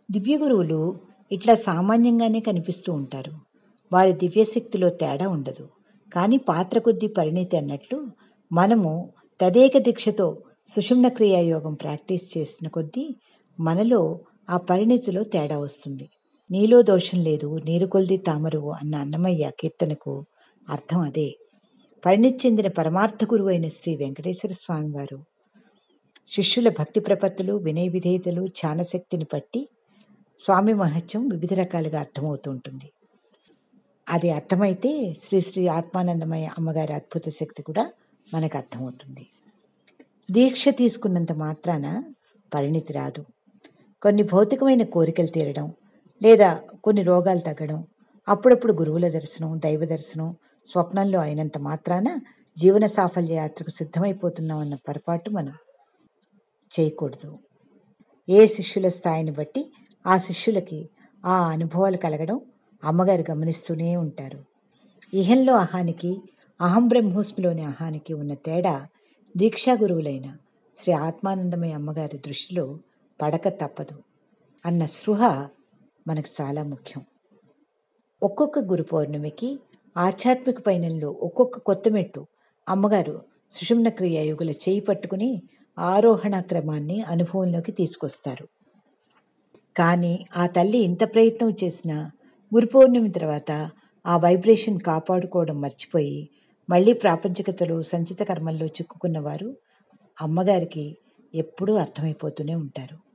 దివ్య గురువులు ఇట్లా సామాన్యంగానే కనిపిస్తూ ఉంటారు వారి దివ్యశక్తిలో తేడా ఉండదు కానీ పాత్ర కొద్దీ పరిణితి అన్నట్లు మనము తదేక దీక్షతో సుషుమ్న క్రియాయోగం ప్రాక్టీస్ చేసిన కొద్దీ మనలో ఆ పరిణితిలో తేడా వస్తుంది నీలో దోషం లేదు నీరు కొలిది తామరువు అన్న అన్నమయ్య కీర్తనకు అర్థం అదే పరిణితి చెందిన పరమార్థ గురువు అయిన శ్రీ వెంకటేశ్వర స్వామి వారు శిష్యుల భక్తి ప్రపత్తులు వినయ విధేయతలు ధ్యానశక్తిని బట్టి స్వామి మహత్యం వివిధ రకాలుగా అర్థమవుతూ ఉంటుంది అది అర్థమైతే శ్రీ శ్రీ ఆత్మానందమయ అమ్మగారి అద్భుత శక్తి కూడా మనకు అర్థమవుతుంది దీక్ష తీసుకున్నంత మాత్రాన పరిణితి రాదు కొన్ని భౌతికమైన కోరికలు తీరడం లేదా కొన్ని రోగాలు తగ్గడం అప్పుడప్పుడు గురువుల దర్శనం దైవ దర్శనం స్వప్నంలో అయినంత మాత్రాన జీవన సాఫల్య యాత్రకు సిద్ధమైపోతున్నాం అన్న పొరపాటు మనం చేయకూడదు ఏ శిష్యుల స్థాయిని బట్టి ఆ శిష్యులకి ఆ అనుభవాలు కలగడం అమ్మగారు గమనిస్తూనే ఉంటారు ఇహంలో అహానికి అహం బ్రహ్మోస్మిలోని అహానికి ఉన్న తేడా దీక్షా గురువులైన శ్రీ ఆత్మానందమయ అమ్మగారి దృష్టిలో పడక తప్పదు అన్న స్పృహ మనకు చాలా ముఖ్యం ఒక్కొక్క గురు పౌర్ణమికి ఆధ్యాత్మిక పయనంలో ఒక్కొక్క కొత్త మెట్టు అమ్మగారు సుషుమ్న క్రియాయోగుల చేయి పట్టుకుని ఆరోహణ క్రమాన్ని అనుభవంలోకి తీసుకొస్తారు కానీ ఆ తల్లి ఇంత ప్రయత్నం చేసినా గురు పౌర్ణమి తర్వాత ఆ వైబ్రేషన్ కాపాడుకోవడం మర్చిపోయి మళ్ళీ ప్రాపంచికతలో సంచిత కర్మల్లో చిక్కుకున్న వారు అమ్మగారికి ఎప్పుడూ అర్థమైపోతూనే ఉంటారు